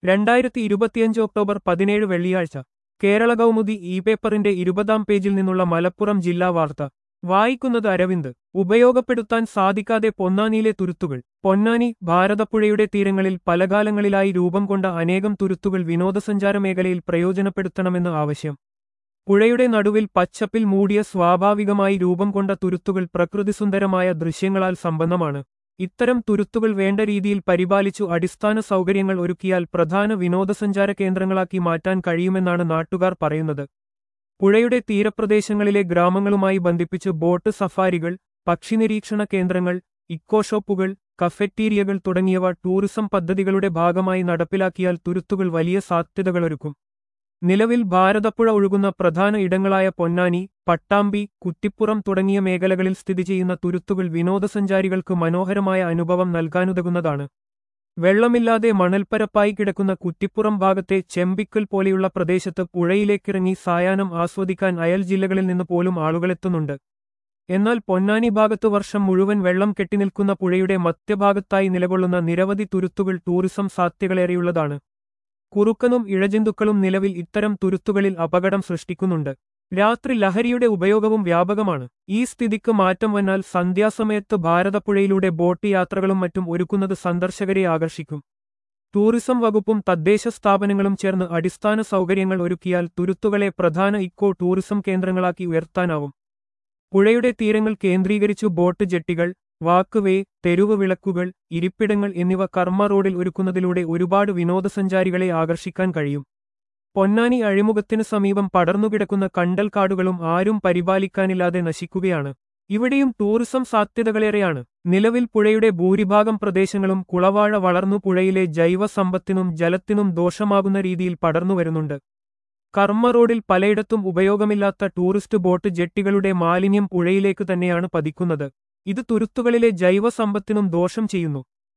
രണ്ടായിരത്തി ഇരുപത്തിയഞ്ച് ഒക്ടോബർ പതിനേഴ് വെള്ളിയാഴ്ച കേരള കൗമുദി ഇ പേപ്പറിന്റെ ഇരുപതാം പേജിൽ നിന്നുള്ള മലപ്പുറം ജില്ലാ വാർത്ത വായിക്കുന്നത് അരവിന്ദ് ഉപയോഗപ്പെടുത്താൻ സാധിക്കാതെ പൊന്നാനിയിലെ തുരുത്തുകൾ പൊന്നാനി ഭാരതപ്പുഴയുടെ തീരങ്ങളിൽ പലകാലങ്ങളിലായി രൂപം കൊണ്ട അനേകം തുരുത്തുകൾ വിനോദസഞ്ചാര മേഖലയിൽ പ്രയോജനപ്പെടുത്തണമെന്ന് ആവശ്യം പുഴയുടെ നടുവിൽ പച്ചപ്പിൽ മൂടിയ സ്വാഭാവികമായി രൂപം കൊണ്ട തുരുത്തുകൾ പ്രകൃതിസുന്ദരമായ ദൃശ്യങ്ങളാൽ സമ്പന്നമാണ് ഇത്തരം തുരുത്തുകൾ വേണ്ട രീതിയിൽ പരിപാലിച്ചു അടിസ്ഥാന സൗകര്യങ്ങൾ ഒരുക്കിയാൽ പ്രധാന വിനോദസഞ്ചാര കേന്ദ്രങ്ങളാക്കി മാറ്റാൻ കഴിയുമെന്നാണ് നാട്ടുകാർ പറയുന്നത് പുഴയുടെ തീരപ്രദേശങ്ങളിലെ ഗ്രാമങ്ങളുമായി ബന്ധിപ്പിച്ച് ബോട്ട് സഫാരികൾ പക്ഷിനിരീക്ഷണ കേന്ദ്രങ്ങൾ ഇക്കോ ഷോപ്പുകൾ കഫറ്റീരിയകൾ തുടങ്ങിയവ ടൂറിസം പദ്ധതികളുടെ ഭാഗമായി നടപ്പിലാക്കിയാൽ തുരുത്തുകൾ വലിയ സാധ്യതകളൊരുക്കും നിലവിൽ ഭാരതപ്പുഴ ഒഴുകുന്ന പ്രധാന ഇടങ്ങളായ പൊന്നാനി പട്ടാമ്പി കുറ്റിപ്പുറം തുടങ്ങിയ മേഖലകളിൽ സ്ഥിതി ചെയ്യുന്ന തുരുത്തുകൾ വിനോദസഞ്ചാരികൾക്ക് മനോഹരമായ അനുഭവം നൽകാനുതകുന്നതാണ് വെള്ളമില്ലാതെ മണൽപ്പരപ്പായി കിടക്കുന്ന കുറ്റിപ്പുറം ഭാഗത്തെ ചെമ്പിക്കൽ പോലെയുള്ള പ്രദേശത്ത് പുഴയിലേക്കിറങ്ങി സായാഹ്നം ആസ്വദിക്കാൻ അയൽ ജില്ലകളിൽ നിന്ന് പോലും ആളുകളെത്തുന്നുണ്ട് എന്നാൽ പൊന്നാനി ഭാഗത്തു വർഷം മുഴുവൻ വെള്ളം കെട്ടിനിൽക്കുന്ന പുഴയുടെ മധ്യഭാഗത്തായി നിലകൊള്ളുന്ന നിരവധി തുരുത്തുകൾ ടൂറിസം സാധ്യതകളേറെയുള്ളതാണ് കുറുക്കനും ഇഴജന്തുക്കളും നിലവിൽ ഇത്തരം തുരുത്തുകളിൽ അപകടം സൃഷ്ടിക്കുന്നുണ്ട് രാത്രി ലഹരിയുടെ ഉപയോഗവും വ്യാപകമാണ് ഈ സ്ഥിതിക്ക് മാറ്റം വന്നാൽ സന്ധ്യാസമയത്ത് ഭാരതപ്പുഴയിലൂടെ ബോട്ട് യാത്രകളും മറ്റും ഒരുക്കുന്നത് സന്ദർശകരെ ആകർഷിക്കും ടൂറിസം വകുപ്പും തദ്ദേശ സ്ഥാപനങ്ങളും ചേർന്ന് അടിസ്ഥാന സൗകര്യങ്ങൾ ഒരുക്കിയാൽ തുരുത്തുകളെ പ്രധാന ഇക്കോ ടൂറിസം കേന്ദ്രങ്ങളാക്കി ഉയർത്താനാവും പുഴയുടെ തീരങ്ങൾ കേന്ദ്രീകരിച്ചു ബോട്ട് ജെട്ടികൾ വാക്കുവേ തെരുവ് വിളക്കുകൾ ഇരിപ്പിടങ്ങൾ എന്നിവ കർമ്മ റോഡിൽ ഒരുക്കുന്നതിലൂടെ ഒരുപാട് വിനോദസഞ്ചാരികളെ ആകർഷിക്കാൻ കഴിയും പൊന്നാനി അഴിമുഖത്തിനു സമീപം പടർന്നുകിടക്കുന്ന കണ്ടൽക്കാടുകളും ആരും പരിപാലിക്കാനില്ലാതെ നശിക്കുകയാണ് ഇവിടെയും ടൂറിസം സാധ്യതകളേറെയാണ് നിലവിൽ പുഴയുടെ ഭൂരിഭാഗം പ്രദേശങ്ങളും കുളവാഴ വളർന്നു പുഴയിലെ ജൈവ സമ്പത്തിനും ജലത്തിനും ദോഷമാകുന്ന രീതിയിൽ പടർന്നുവരുന്നുണ്ട് കർമ്മ റോഡിൽ പലയിടത്തും ഉപയോഗമില്ലാത്ത ടൂറിസ്റ്റ് ബോട്ട് ജെട്ടികളുടെ മാലിന്യം പുഴയിലേക്ക് തന്നെയാണ് പതിക്കുന്നത് ഇത് തുരുത്തുകളിലെ ജൈവ സമ്പത്തിനും ദോഷം ചെയ്യുന്നു